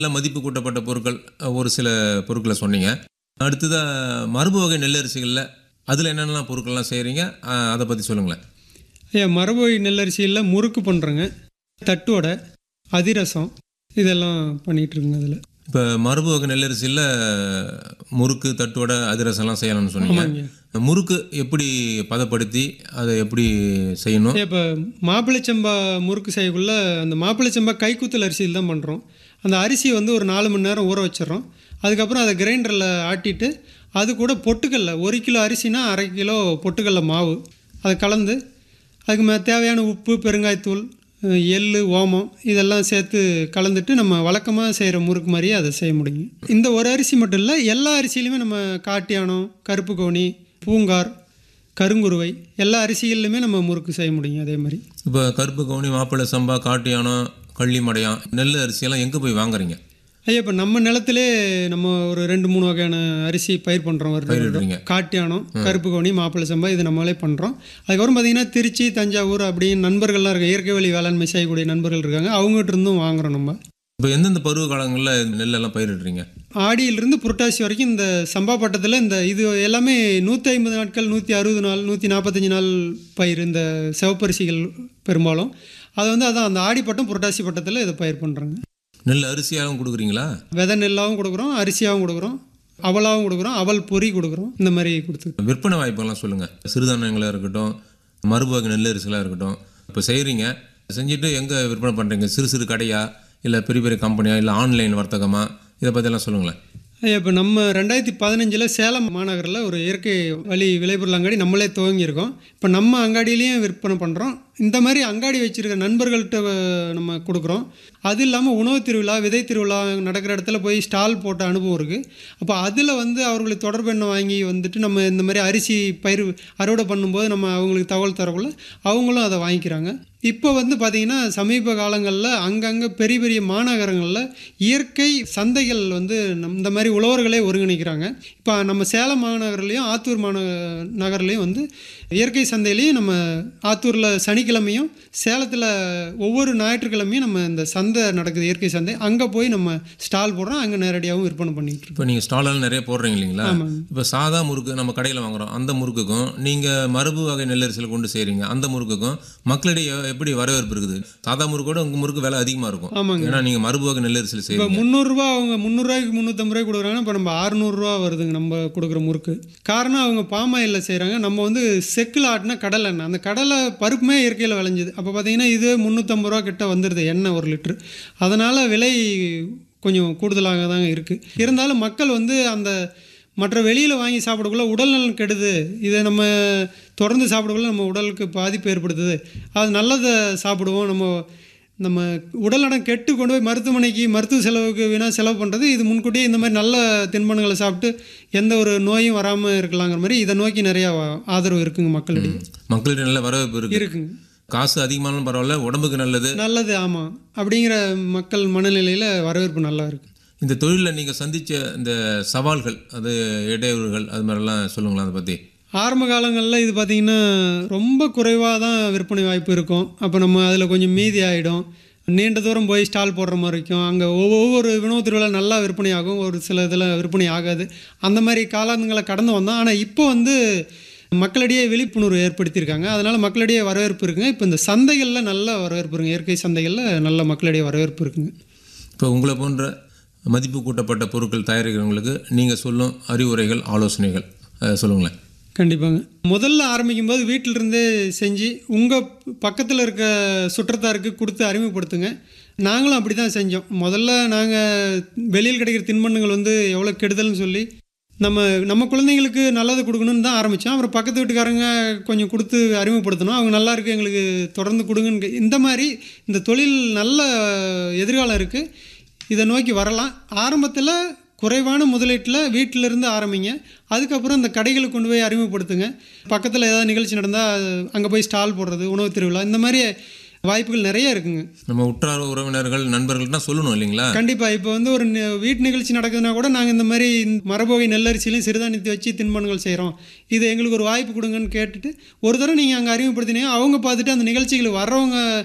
இல்லை மதிப்பு கூட்டப்பட்ட பொருட்கள் அஹ், ஒரு சில பொருட்களை சொன்னீங்க அடுத்ததாக மரபு வகை நெல்லரிசிகளில் அதில் என்னென்னலாம் பொருட்கள்லாம் செய்கிறீங்க அதை பற்றி சொல்லுங்களேன் ஐயா மரபுவகை நெல்லரிசியில் முறுக்கு பண்ணுறோங்க தட்டுவடை அதிரசம் இதெல்லாம் பண்ணிகிட்டு இருக்குங்க அதில் இப்போ மரபு வகை நெல்லரிசியில் முறுக்கு தட்டுவடை அதிரசம்லாம் செய்யலாம்னு சொன்னீங்க ஆமாங்க முறுக்கு எப்படி பதப்படுத்தி அதை எப்படி செய்யணும் இப்போ மாப்பிள்ளைச்சம்பா முறுக்கு செய்யக்குள்ள அந்த மாப்பிள்ளைச்சம்பா கைக்குத்தல் அரிசியில் தான் பண்ணுறோம் அந்த அரிசியை வந்து ஒரு நாலு மணி நேரம் ஊற வச்சிடுறோம் அதுக்கப்புறம் அதை கிரைண்டரில் ஆட்டிட்டு அது கூட பொட்டுக்கல்ல ஒரு கிலோ அரிசினா அரை கிலோ பொட்டுக்கல்ல மாவு அதை கலந்து அதுக்கு மே தேவையான உப்பு பெருங்காயத்தூள் அஹ், எள்ளு ஓமம் இதெல்லாம் சேர்த்து கலந்துட்டு நம்ம வழக்கமாக செய்கிற முறுக்கு மாதிரியே அதை செய்ய முடியும் இந்த ஒரு அரிசி மட்டும் இல்லை எல்லா அரிசியிலுமே நம்ம காட்டியானம் கருப்பு கோணி பூங்கார் கருங்குருவை எல்லா அரிசிகள்லையுமே நம்ம முறுக்கு செய்ய முடியும் அதே மாதிரி இப்போ கருப்பு கவுனி மாப்பிள்ளை சம்பா காட்டியானம் கள்ளிமடையான் நெல் அரிசியெல்லாம் எங்கே போய் வாங்குறீங்க ஐயா இப்போ நம்ம நிலத்திலே நம்ம ஒரு ரெண்டு மூணு வகையான அரிசி பயிர் பண்ணுறோம் வருடம் பயிரிடுறீங்க காட்டியானம் கருப்பு கோணி மாப்பிள்ளை சம்பா இது நம்மளே பண்ணுறோம் அதுக்கப்புறம் பார்த்தீங்கன்னா திருச்சி தஞ்சாவூர் அப்படின்னு நண்பர்கள்லாம் இருக்காங்க இயற்கை வழி வேளாண்மை செய்யக்கூடிய நண்பர்கள் இருக்காங்க அவங்ககிட்ட இருந்தும் வாங்குறோம் நம்ம இப்போ எந்தெந்த பருவ காலங்களில் நெல்லெல்லாம் பயிரிடுறீங்க ஆடியிலிருந்து புரட்டாசி வரைக்கும் இந்த சம்பா பட்டத்தில் இந்த இது எல்லாமே நூற்றி ஐம்பது நாட்கள் நூற்றி அறுபது நாள் நூற்றி நாற்பத்தஞ்சு நாள் பயிர் இந்த சிவப்பரிசிகள் பெரும்பாலும் அதை வந்து அதான் அந்த ஆடி பட்டம் புரட்டாசி பட்டத்தில் இதை பயிர் பண்ணுறாங்க நெல் அரிசியாகவும் கொடுக்குறீங்களா விதை நெல்லாவும் கொடுக்குறோம் அரிசியாகவும் கொடுக்குறோம் அவலாவும் கொடுக்குறோம் அவல் பொரி கொடுக்குறோம் இந்த மாதிரி கொடுத்து விற்பனை வாய்ப்பெல்லாம் சொல்லுங்கள் சிறுதானியங்களாக இருக்கட்டும் மரபு வகை நெல் அரிசிலாம் இருக்கட்டும் இப்போ செய்கிறீங்க செஞ்சுட்டு எங்கே விற்பனை பண்ணுறீங்க சிறு சிறு கடையா இல்லை பெரிய பெரிய கம்பெனியா இல்லை ஆன்லைன் வர்த்தகமா இதை பற்றியெல்லாம் சொல்லுங்களேன் இப்போ நம்ம ரெண்டாயிரத்தி பதினஞ்சில் சேலம் மாநகரில் ஒரு இயற்கை வழி விளைபொருள் அங்காடி நம்மளே துவங்கியிருக்கோம் இப்போ நம்ம அங்காடியிலையும் விற்பனை பண்ணுறோம் இந்த மாதிரி அங்காடி வச்சுருக்க நண்பர்கள்ட்ட அஹ், நம்ம கொடுக்குறோம் அது இல்லாமல் உணவு திருவிழா விதை திருவிழா நடக்கிற இடத்துல போய் ஸ்டால் போட்ட அனுபவம் இருக்குது அப்போ அதில் வந்து அவர்களை தொடர்பு எண்ணை வாங்கி வந்துட்டு நம்ம இந்த மாதிரி அரிசி பயிர் அறுவடை பண்ணும்போது நம்ம அவங்களுக்கு தகவல் தரக்குள்ள அவங்களும் அதை வாங்கிக்கிறாங்க இப்போ வந்து பார்த்திங்கன்னா சமீப காலங்களில் அங்கங்கே பெரிய பெரிய மாநகரங்களில் இயற்கை சந்தைகள் வந்து நம் இந்த மாதிரி உழவர்களே ஒருங்கிணைக்கிறாங்க இப்போ நம்ம சேலம் மாநகர்லேயும் ஆத்தூர் மாந நகர்லேயும் வந்து இயற்கை சந்தையிலையும் நம்ம ஆத்தூரில் சனிக்கிழமையும் சேலத்தில் ஒவ்வொரு ஞாயிற்றுக்கிழமையும் நம்ம இந்த சந்தை நடக்குது இயற்கை சந்தை அங்கே போய் நம்ம ஸ்டால் போடுறோம் அங்கே நேரடியாகவும் விற்பனை பண்ணிகிட்டு இருக்கோம் இப்போ நீங்கள் ஸ்டாலெல்லாம் நிறைய போடுறீங்க இல்லைங்களா ஆமாங்க. இப்போ சாதா முறுக்கு நம்ம கடையில் வாங்குறோம் அந்த முறுக்குக்கும் நீங்கள் மரபு வகை நெல்லரிசியில் கொண்டு செய்கிறீங்க அந்த முறுக்குக்கும் மக்களிடையே எப்படி வரவேற்பு இருக்குது சாதா முறுக்கோட உங்கள் முறுக்கு விலை அதிகமாக இருக்கும் ஆமாங்க ஏன்னா நீங்கள் மரபு வகை நெல்லரிசியில் இப்போ செய்கிறீங்க முந்நூறுரூவா அவங்க முந்நூறுரூவாய்க்கு முந்நூற்றம்பது ரூபாய் கொடுக்குறாங்கன்னா இப்போ நம்ம அறுநூறுவா வருதுங்க நம்ம கொடுக்குற முறுக்கு காரணம் அவங்க பாமாயிலில் செய்கிறாங்க நம்ம வந்து செக்கில் ஆட்டினா கடலை எண்ணெய் அந்த கடலை பருப்புமே இயற்கையில் விளைஞ்சுது அப்போ பார்த்தீங்கன்னா இது முந்நூற்றம்பது ரூபா கிட்ட வந்துடுது எண்ணெய் ஒரு லிட்ரு அதனால் விலை கொஞ்சம் கூடுதலாக தான் இருக்குது இருந்தாலும் மக்கள் வந்து அந்த மற்ற வெளியில் வாங்கி சாப்பிடக்குள்ள உடல்நலன் கெடுது இதை நம்ம தொடர்ந்து சாப்பிடக்குள்ள நம்ம உடலுக்கு பாதிப்பு ஏற்படுத்துது அது நல்லதை சாப்பிடுவோம் நம்ம நம்ம உடல் நடம் கெட்டு கொண்டு போய் மருத்துவமனைக்கு மருத்துவ செலவுக்கு வீணாக செலவு பண்ணுறது இது முன்கூட்டியே இந்த மாதிரி நல்ல தின்பண்டங்களை சாப்பிட்டு எந்த ஒரு நோயும் வராமல் இருக்கலாங்கிற மாதிரி இதை நோக்கி நிறையா ஆதரவு இருக்குங்க மக்களிடையே மக்களிடையே நல்ல வரவேற்பு இருக்குது இருக்குங்க காசு அதிகமானாலும் பரவாயில்ல உடம்புக்கு நல்லது நல்லது ஆமாம் அப்படிங்கிற மக்கள் மனநிலையில் வரவேற்பு நல்லா இருக்குது இந்த தொழிலில் நீங்கள் சந்தித்த இந்த சவால்கள் அது இடையூறுகள் அது மாதிரிலாம் சொல்லுங்களேன் அதை பற்றி ஆரம்ப காலங்களில் இது பார்த்திங்கன்னா ரொம்ப குறைவாக தான் விற்பனை வாய்ப்பு இருக்கும் அப்போ நம்ம அதில் கொஞ்சம் மீதி ஆகிடும் நீண்ட தூரம் போய் ஸ்டால் போடுற மாதிரி இருக்கும் அங்கே ஒவ்வொரு உணவு திருவிழா நல்லா விற்பனை ஆகும் ஒரு சில இதில் விற்பனை ஆகாது அந்த மாதிரி காலங்களை கடந்து வந்தோம் ஆனால் இப்போ வந்து மக்களிடையே விழிப்புணர்வு ஏற்படுத்தியிருக்காங்க அதனால் மக்களிடையே வரவேற்பு இருக்குங்க இப்போ இந்த சந்தைகளில் நல்ல வரவேற்பு இருக்குங்க இயற்கை சந்தைகளில் நல்ல மக்களிடையே வரவேற்பு இருக்குங்க இப்போ உங்களை போன்ற மதிப்பு கூட்டப்பட்ட பொருட்கள் தயாரிக்கிறவங்களுக்கு நீங்கள் சொல்லும் அறிவுரைகள் ஆலோசனைகள் அதை சொல்லுங்களேன் கண்டிப்பாங்க முதல்ல ஆரம்பிக்கும் போது வீட்டிலிருந்தே செஞ்சு உங்கள் பக்கத்தில் இருக்க சுற்றத்தாருக்கு கொடுத்து அறிமுகப்படுத்துங்க நாங்களும் அப்படி தான் செஞ்சோம் முதல்ல நாங்கள் வெளியில் கிடைக்கிற தின்பண்டங்கள் வந்து எவ்வளோ கெடுதல்னு சொல்லி நம்ம நம்ம குழந்தைங்களுக்கு நல்லது கொடுக்கணும்னு தான் ஆரம்பித்தோம் அப்புறம் பக்கத்து வீட்டுக்காரங்க கொஞ்சம் கொடுத்து அறிமுகப்படுத்தணும் அவங்க நல்லா இருக்கு எங்களுக்கு தொடர்ந்து கொடுங்கன்னு கே- இந்த மாதிரி இந்த தொழில் நல்ல எதிர்காலம் இருக்குது இதை நோக்கி வரலாம் ஆரம்பத்தில் குறைவான முதலீட்டில் வீட்டில இருந்து ஆரம்பிங்க அதுக்கப்புறம் இந்த கடைகளுக்கு கொண்டு போய் அறிமுகப்படுத்துங்க பக்கத்தில் ஏதாவது நிகழ்ச்சி நடந்தால் அங்கே போய் ஸ்டால் போடுறது உணவு திருவிழா இந்த மாதிரி வாய்ப்புகள் நிறைய இருக்குங்க நம்ம உற்றார் உறவினர்கள் நண்பர்கள்னா சொல்லணும் இல்லைங்களா கண்டிப்பாக இப்போ வந்து ஒரு நி- வீட்டு நிகழ்ச்சி நடக்குதுன்னா கூட நாங்கள் இந்த மாதிரி இந்த மரபுவகை நெல்லரிசிலையும் சிறுதானியத்தை வச்சு தின்பண்டங்கள் செய்கிறோம் இது எங்களுக்கு ஒரு வாய்ப்பு கொடுங்கன்னு கேட்டுட்டு ஒரு தடவை நீங்கள் அங்கே அறிமுகப்படுத்தினீங்க அவங்க பார்த்துட்டு அந்த நிகழ்ச்சிகள் வர்றவங்க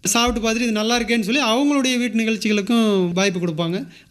சாப்பிட்டு பார்த்துட்டு இது நல்லா இருக்கேன்னு சொல்லி அவங்களுடைய வீட்டு நிகழ்ச்சிகளுக்கும் வாய்ப்பு கொடுப்பாங்க